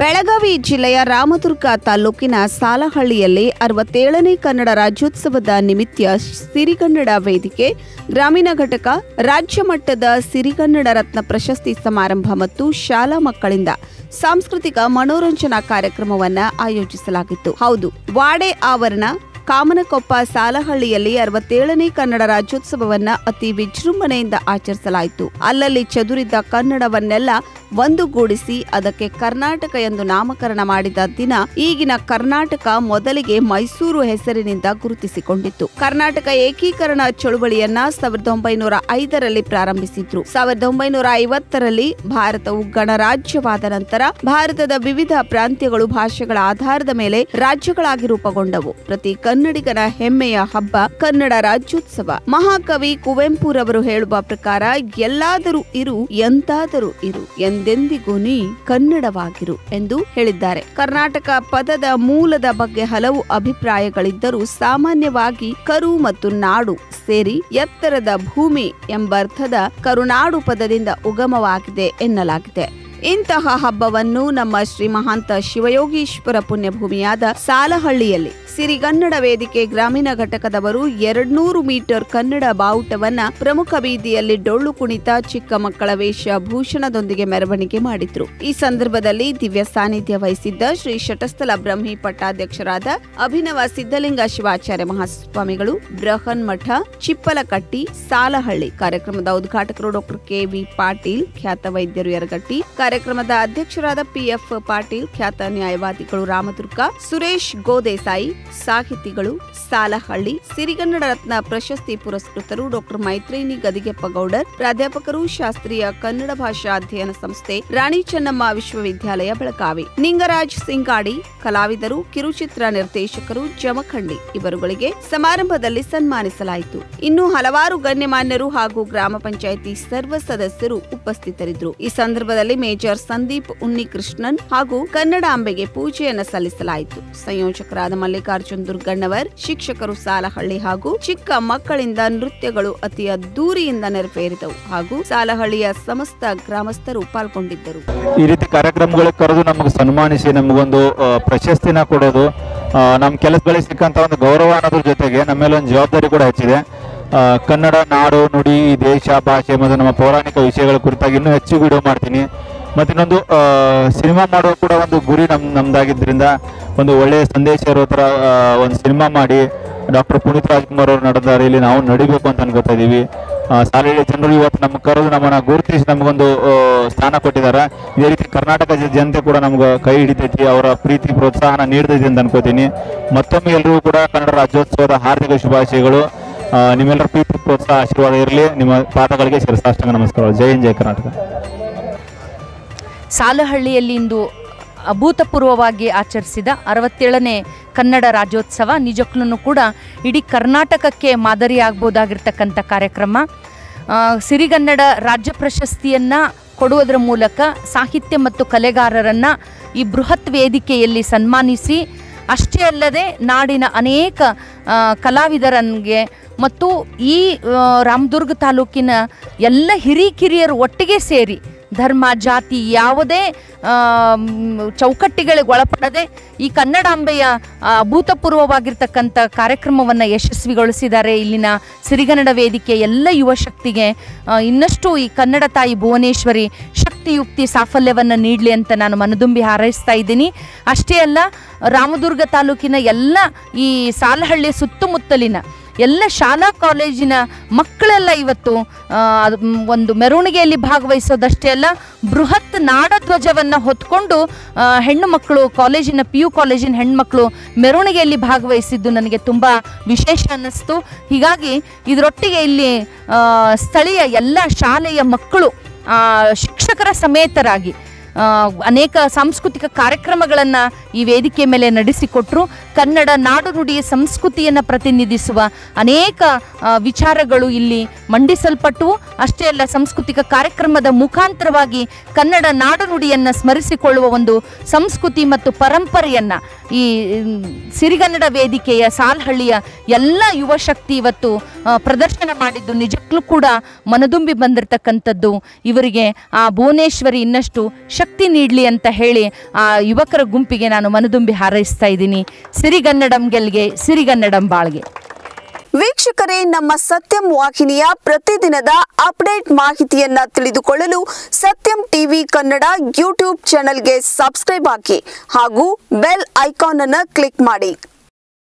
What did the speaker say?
ಬೆಳಗಾವಿ ಜಿಲ್ಲೆಯ ರಾಮದುರ್ಗ ತಾಲೂಕಿನ ಸಾಲಹಳ್ಳಿಯಲ್ಲಿ ಅರವತ್ತೇಳನೇ ಕನ್ನಡ ರಾಜ್ಯೋತ್ಸವದ ನಿಮಿತ್ತ ಸಿರಿಗನ್ನಡ ವೇದಿಕೆ ಗ್ರಾಮೀಣ ಘಟಕ ರಾಜ್ಯ ಮಟ್ಟದ ಸಿರಿಗನ್ನಡ ರತ್ನ ಪ್ರಶಸ್ತಿ ಸಮಾರಂಭ ಮತ್ತು ಶಾಲಾ ಮಕ್ಕಳಿಂದ ಸಾಂಸ್ಕೃತಿಕ ಮನೋರಂಜನಾ ಕಾರ್ಯಕ್ರಮವನ್ನ ಆಯೋಜಿಸಲಾಗಿತ್ತು ಹೌದು ವಾಡೆ ಆವರಣ ಕಾಮನಕೊಪ್ಪ ಸಾಲಹಳ್ಳಿಯಲ್ಲಿ ಅರವತ್ತೇಳನೇ ಕನ್ನಡ ರಾಜ್ಯೋತ್ಸವವನ್ನ ಅತಿ ವಿಜೃಂಭಣೆಯಿಂದ ಆಚರಿಸಲಾಯಿತು ಅಲ್ಲಲ್ಲಿ ಚದುರಿದ್ದ ಕನ್ನಡವನ್ನೆಲ್ಲ ಒಂದುಗೂಡಿಸಿ ಅದಕ್ಕೆ ಕರ್ನಾಟಕ ಎಂದು ನಾಮಕರಣ ಮಾಡಿದ ದಿನ ಈಗಿನ ಕರ್ನಾಟಕ ಮೊದಲಿಗೆ ಮೈಸೂರು ಹೆಸರಿನಿಂದ ಗುರುತಿಸಿಕೊಂಡಿತ್ತು ಕರ್ನಾಟಕ ಏಕೀಕರಣ ಚಳುವಳಿಯನ್ನ ಸಾವಿರದ ಒಂಬೈನೂರ ಐದರಲ್ಲಿ ಪ್ರಾರಂಭಿಸಿದ್ರು ಸಾವಿರದ ಒಂಬೈನೂರ ಐವತ್ತರಲ್ಲಿ ಭಾರತವು ಗಣರಾಜ್ಯವಾದ ನಂತರ ಭಾರತದ ವಿವಿಧ ಪ್ರಾಂತ್ಯಗಳು ಭಾಷೆಗಳ ಆಧಾರದ ಮೇಲೆ ರಾಜ್ಯಗಳಾಗಿ ರೂಪುಗೊಂಡವು ಪ್ರತಿ ಕನ್ನಡಿಗನ ಹೆಮ್ಮೆಯ ಹಬ್ಬ ಕನ್ನಡ ರಾಜ್ಯೋತ್ಸವ ಮಹಾಕವಿ ಕುವೆಂಪುರವರು ಹೇಳುವ ಪ್ರಕಾರ ಎಲ್ಲಾದರೂ ಇರು ಎಂತಾದರೂ ಇರು ಎಂದೆಂದಿಗೂ ನೀ ಕನ್ನಡವಾಗಿರು ಎಂದು ಹೇಳಿದ್ದಾರೆ ಕರ್ನಾಟಕ ಪದದ ಮೂಲದ ಬಗ್ಗೆ ಹಲವು ಅಭಿಪ್ರಾಯಗಳಿದ್ದರೂ ಸಾಮಾನ್ಯವಾಗಿ ಕರು ಮತ್ತು ನಾಡು ಸೇರಿ ಎತ್ತರದ ಭೂಮಿ ಎಂಬರ್ಥದ ಕರುನಾಡು ಪದದಿಂದ ಉಗಮವಾಗಿದೆ ಎನ್ನಲಾಗಿದೆ ಇಂತಹ ಹಬ್ಬವನ್ನು ನಮ್ಮ ಶ್ರೀ ಮಹಾಂತ ಶಿವಯೋಗೀಶ್ವರ ಪುಣ್ಯಭೂಮಿಯಾದ ಸಾಲಹಳ್ಳಿಯಲ್ಲಿ ಸಿರಿಗನ್ನಡ ವೇದಿಕೆ ಗ್ರಾಮೀಣ ಘಟಕದವರು ಎರಡ್ನೂರು ಮೀಟರ್ ಕನ್ನಡ ಬಾವುಟವನ್ನ ಪ್ರಮುಖ ಬೀದಿಯಲ್ಲಿ ಡೊಳ್ಳು ಕುಣಿತ ಚಿಕ್ಕ ಮಕ್ಕಳ ವೇಷಭೂಷಣದೊಂದಿಗೆ ಮೆರವಣಿಗೆ ಮಾಡಿದ್ರು ಈ ಸಂದರ್ಭದಲ್ಲಿ ದಿವ್ಯ ಸಾನ್ನಿಧ್ಯ ವಹಿಸಿದ್ದ ಶ್ರೀ ಶಟಸ್ಥಲ ಬ್ರಹ್ಮಿ ಪಟ್ಟಾಧ್ಯಕ್ಷರಾದ ಅಭಿನವ ಸಿದ್ದಲಿಂಗ ಶಿವಾಚಾರ್ಯ ಮಹಾಸ್ವಾಮಿಗಳು ಬೃಹನ್ ಮಠ ಚಿಪ್ಪಲಕಟ್ಟಿ ಸಾಲಹಳ್ಳಿ ಕಾರ್ಯಕ್ರಮದ ಉದ್ಘಾಟಕರು ಡಾಕ್ಟರ್ ಕೆ ವಿ ಪಾಟೀಲ್ ಖ್ಯಾತ ವೈದ್ಯರು ಯರಗಟ್ಟಿ ಕಾರ್ಯಕ್ರಮದ ಅಧ್ಯಕ್ಷರಾದ ಪಿಎಫ್ ಪಾಟೀಲ್ ಖ್ಯಾತ ನ್ಯಾಯವಾದಿಗಳು ರಾಮದುರ್ಗ ಸುರೇಶ್ ಗೋದೇಸಾಯಿ ಸಾಹಿತಿಗಳು ಸಾಲಹಳ್ಳಿ ಸಿರಿಗನ್ನಡ ರತ್ನ ಪ್ರಶಸ್ತಿ ಪುರಸ್ಕೃತರು ಡಾಕ್ಟರ್ ಮೈತ್ರೇನಿ ಗದಿಗೆಪ್ಪ ಗೌಡರ್ ಪ್ರಾಧ್ಯಾಪಕರು ಶಾಸ್ತ್ರೀಯ ಕನ್ನಡ ಭಾಷಾ ಅಧ್ಯಯನ ಸಂಸ್ಥೆ ರಾಣಿ ಚೆನ್ನಮ್ಮ ವಿಶ್ವವಿದ್ಯಾಲಯ ಬೆಳಗಾವಿ ನಿಂಗರಾಜ್ ಸಿಂಗಾಡಿ ಕಲಾವಿದರು ಕಿರುಚಿತ್ರ ನಿರ್ದೇಶಕರು ಜಮಖಂಡಿ ಇವರುಗಳಿಗೆ ಸಮಾರಂಭದಲ್ಲಿ ಸನ್ಮಾನಿಸಲಾಯಿತು ಇನ್ನು ಹಲವಾರು ಗಣ್ಯಮಾನ್ಯರು ಹಾಗೂ ಗ್ರಾಮ ಪಂಚಾಯಿತಿ ಸರ್ವ ಸದಸ್ಯರು ಉಪಸ್ಥಿತರಿದ್ದರು ಈ ಸಂದರ್ಭದಲ್ಲಿ ಮೇಜರ್ ಸಂದೀಪ್ ಉನ್ನಿಕೃಷ್ಣನ್ ಹಾಗೂ ಕನ್ನಡಾಂಬೆಗೆ ಪೂಜೆಯನ್ನು ಸಲ್ಲಿಸಲಾಯಿತು ಸಂಯೋಜಕರಾದ ಮಲ್ಲಿಕಾರ್ಜುನ್ ದುರ್ಗಣ್ಣವರ್ ಶಿಕ್ಷಕರು ಸಾಲಹಳ್ಳಿ ಹಾಗೂ ಚಿಕ್ಕ ಮಕ್ಕಳಿಂದ ನೃತ್ಯಗಳು ಅತಿ ಅದ್ದೂರಿಯಿಂದ ನೆರವೇರಿದವು ಹಾಗೂ ಸಾಲಹಳ್ಳಿಯ ಸಮಸ್ತ ಗ್ರಾಮಸ್ಥರು ಪಾಲ್ಗೊಂಡಿದ್ದರು ಈ ರೀತಿ ಕಾರ್ಯಕ್ರಮಗಳಿಗೆ ಕರೆದು ನಮಗೆ ಸನ್ಮಾನಿಸಿ ನಮಗೊಂದು ಆ, ಪ್ರಶಸ್ತಿನ ಕೊಡೋದು ಆ, ನಮ್ಮ ಕೆಲಸಗಳಿಗೆ ಸಿಕ್ಕಂತ ಒಂದು ಗೌರವ ಅನ್ನೋದ್ರ ಜೊತೆಗೆ ನಮ್ಮ ಮೇಲೆ ಒಂದು ಜವಾಬ್ದಾರಿ ಕೂಡ ಹೆಚ್ಚಿದೆ ಆ, ಕನ್ನಡ ನಾಡು ನುಡಿ ದೇಶ ಭಾಷೆ ಮತ್ತು ನಮ್ಮ ಪೌರಾಣಿಕ ವಿಷಯಗಳ ಕುರಿತಾಗಿ ಇನ್ನೂ ಹೆಚ್ಚು ವಿಡಿಯೋ ಮಾಡ್ತೀನಿ ಮತ್ತು ಇನ್ನೊಂದು ಆ, ಸಿನಿಮಾ ಮಾಡುವ ಕೂಡ ಒಂದು ಗುರಿ ನಮ್ ನಮ್ದಾಗಿದ್ದರಿಂದ ಒಂದು ಒಳ್ಳೆಯ ಸಂದೇಶ ಇರೋ ಥರ ಆ, ಒಂದು ಸಿನಿಮಾ ಮಾಡಿ ಡಾಕ್ಟರ್ ಪುನೀತ್ ರಾಜ್ಕುಮಾರ್ ಅವರು ನಡೆದ ದಾರಿಯಲ್ಲಿ ನಾವು ನಡಿಬೇಕು ಅಂತ ಅನ್ಕೋತಾ ಇದೀವಿ ಆ, ಸಾಲಹಳ್ಳಿ ಜನರು ಇವತ್ತು ನಮ್ಮ ಕರೆದು ನಮ್ಮನ್ನ ಗುರುತಿಸಿ ನಮಗೊಂದು ಆ, ಸ್ಥಾನ ಕೊಟ್ಟಿದ್ದಾರೆ ಇದೇ ರೀತಿ ಕರ್ನಾಟಕ ಜ- ಜನತೆ ಕೂಡ ನಮ್ಗೆ ಕೈ ಹಿಡಿತೈತಿ ಅವರ ಪ್ರೀತಿ ಪ್ರೋತ್ಸಾಹನ ನೀಡ್ತೈತಿ ಅಂತ ಅನ್ಕೋತೀನಿ ಮತ್ತೊಮ್ಮೆ ಎಲ್ಲರಿಗೂ ಕೂಡ ಕನ್ನಡ ರಾಜ್ಯೋತ್ಸವದ ಹಾರ್ದಿಕ ಶುಭಾಶಯಗಳು ಆ, ನಿಮ್ಮೆಲ್ಲರ ಪ್ರೀತಿ ಪ್ರೋತ್ಸಾಹ ಆಶೀರ್ವಾದ ಇರಲಿ ನಿಮ್ಮ ಪಾದಗಳಿಗೆ ಶಿರಸಾಷ್ಟಾಂಗ ನಮಸ್ಕಾರ ಜೈ ಹಿಂದ್ ಜೈ ಕರ್ನಾಟಕ ಸಾಲಹಳ್ಳಿಯಲ್ಲಿ ಇಂದು ಅಭೂತಪೂರ್ವವಾಗಿ ಆಚರಿಸಿದ ಅರವತ್ತೇಳನೇ ಕನ್ನಡ ರಾಜ್ಯೋತ್ಸವ ನಿಜಕ್ಕೂ ಕೂಡ ಇಡೀ ಕರ್ನಾಟಕಕ್ಕೆ ಮಾದರಿಯಾಗ್ಬೋದಾಗಿರ್ತಕ್ಕಂಥ ಕಾರ್ಯಕ್ರಮ ಆ, ಸಿರಿಗನ್ನಡ ರಾಜ್ಯ ಪ್ರಶಸ್ತಿಯನ್ನು ಕೊಡುವುದರ ಮೂಲಕ ಸಾಹಿತ್ಯ ಮತ್ತು ಕಲೆಗಾರರನ್ನು ಈ ಬೃಹತ್ ವೇದಿಕೆಯಲ್ಲಿ ಸನ್ಮಾನಿಸಿ ಅಷ್ಟೇ ಅಲ್ಲದೆ ನಾಡಿನ ಅನೇಕ ಆ, ಕಲಾವಿದರನ್ಗೆ ಮತ್ತು ಈ ಆ, ರಾಮದುರ್ಗ ತಾಲೂಕಿನ ಎಲ್ಲ ಹಿರಿಕಿರಿಯರು ಒಟ್ಟಿಗೆ ಸೇರಿ ಧರ್ಮ ಜಾತಿ ಯಾವುದೇ ಆ, ಮ್, ಚೌಕಟ್ಟಿಗಳಿಗೆ ಒಳಪಡದೆ ಈ ಕನ್ನಡಾಂಬೆಯ ಆ, ಅಭೂತಪೂರ್ವವಾಗಿರ್ತಕ್ಕಂಥ ಕಾರ್ಯಕ್ರಮವನ್ನು ಯಶಸ್ವಿಗೊಳಿಸಿದ್ದಾರೆ ಇಲ್ಲಿನ ಸಿರಿಗನ್ನಡ ವೇದಿಕೆ ಎಲ್ಲ ಯುವ ಶಕ್ತಿಗೆ ಆ, ಇನ್ನಷ್ಟು ಈ ಕನ್ನಡ ತಾಯಿ ಭುವನೇಶ್ವರಿ ಶಕ್ತಿಯುಕ್ತಿ ಸಾಫಲ್ಯವನ್ನು ನೀಡಲಿ ಅಂತ ನಾನು ಮನದುಂಬಿ ಹಾರೈಸ್ತಾ ಇದ್ದೀನಿ ಅಷ್ಟೇ ಅಲ್ಲ ರಾಮದುರ್ಗ ತಾಲೂಕಿನ ಎಲ್ಲ ಈ ಸಾಲಹಳ್ಳಿ ಸುತ್ತಮುತ್ತಲಿನ ಎಲ್ಲ ಶಾಲಾ ಕಾಲೇಜಿನ ಮಕ್ಕಳೆಲ್ಲ ಇವತ್ತು ಆ, ಅದು ಮ್, ಒಂದು ಮೆರವಣಿಗೆಯಲ್ಲಿ ಭಾಗವಹಿಸೋದಷ್ಟೇ ಅಲ್ಲ ಬೃಹತ್ ನಾಡಧ್ವಜವನ್ನು ಹೊತ್ಕೊಂಡು ಆ, ಹೆಣ್ಣು ಮಕ್ಕಳು ಕಾಲೇಜಿನ ಪಿ ಯು ಕಾಲೇಜಿನ ಹೆಣ್ಮಕ್ಳು ಮೆರವಣಿಗೆಯಲ್ಲಿ ಭಾಗವಹಿಸಿದ್ದು ನನಗೆ ತುಂಬ ವಿಶೇಷ ಅನ್ನಿಸ್ತು ಹೀಗಾಗಿ ಇದರೊಟ್ಟಿಗೆ ಇಲ್ಲಿ ಆ, ಸ್ಥಳೀಯ ಎಲ್ಲ ಶಾಲೆಯ ಮಕ್ಕಳು ಆ, ಶಿಕ್ಷಕರ ಸಮೇತರಾಗಿ ಆ, ಅನೇಕ ಸಾಂಸ್ಕೃತಿಕ ಕಾರ್ಯಕ್ರಮಗಳನ್ನು ಈ ವೇದಿಕೆ ಮೇಲೆ ನಡೆಸಿಕೊಟ್ರು ಕನ್ನಡ ನಾಡು ನುಡಿ ಸಂಸ್ಕೃತಿಯನ್ನು ಪ್ರತಿನಿಧಿಸುವ ಅನೇಕ ಆ, ವಿಚಾರಗಳು ಇಲ್ಲಿ ಮಂಡಿಸಲ್ಪಟ್ಟವು ಅಷ್ಟೇ ಅಲ್ಲ ಸಾಂಸ್ಕೃತಿಕ ಕಾರ್ಯಕ್ರಮದ ಮುಖಾಂತರವಾಗಿ ಕನ್ನಡ ನಾಡು ನುಡಿಯನ್ನು ಸ್ಮರಿಸಿಕೊಳ್ಳುವ ಒಂದು ಸಂಸ್ಕೃತಿ ಮತ್ತು ಪರಂಪರೆಯನ್ನು ಈ ಮ್, ಸಿರಿಗನ್ನಡ ವೇದಿಕೆಯ ಸಾಲ್ಹಳ್ಳಿಯ ಎಲ್ಲ ಯುವ ಶಕ್ತಿ ಇವತ್ತು ಆ, ಪ್ರದರ್ಶನ ಮಾಡಿದ್ದು ನಿಜಕ್ಕೂ ಕೂಡ ಮನದುಂಬಿ ಬಂದಿರತಕ್ಕಂಥದ್ದು ಇವರಿಗೆ ಆ ಭುವನೇಶ್ವರಿ ಇನ್ನಷ್ಟು ಶಕ್ತಿ ನೀಡಲಿ ಅಂತ ಹೇಳಿ ಆ ಯುವಕರ ಗುಂಪಿಗೆ ನಾನು ಮನದುಂಬಿ ಹಾರೈಸ್ತಾ ಇದ್ದೀನಿ ಸಿರಿಗನ್ನಡಂ ಗೆಲ್ಗೆ ಸಿರಿಗನ್ನಡಂ ಬಾಳ್ಗೆ ವೀಕ್ಷಕರೇ ನಮ್ಮ ಸತ್ಯಂ ವಾಹಿನಿಯ ಪ್ರತಿದಿನದ ಅಪ್ಡೇಟ್ ಮಾಹಿತಿಯನ್ನ ತಿಳಿದುಕೊಳ್ಳಲು ಸತ್ಯಂ ಟಿವಿ ಕನ್ನಡ ಯೂಟ್ಯೂಬ್ ಚಾನೆಲ್ಗೆ ಸಬ್ಸ್ಕ್ರೈಬ್ ಹಾಕಿ ಹಾಗೂ ಬೆಲ್ ಐಕಾನ್ ಅನ್ನು ಕ್ಲಿಕ್ ಮಾಡಿ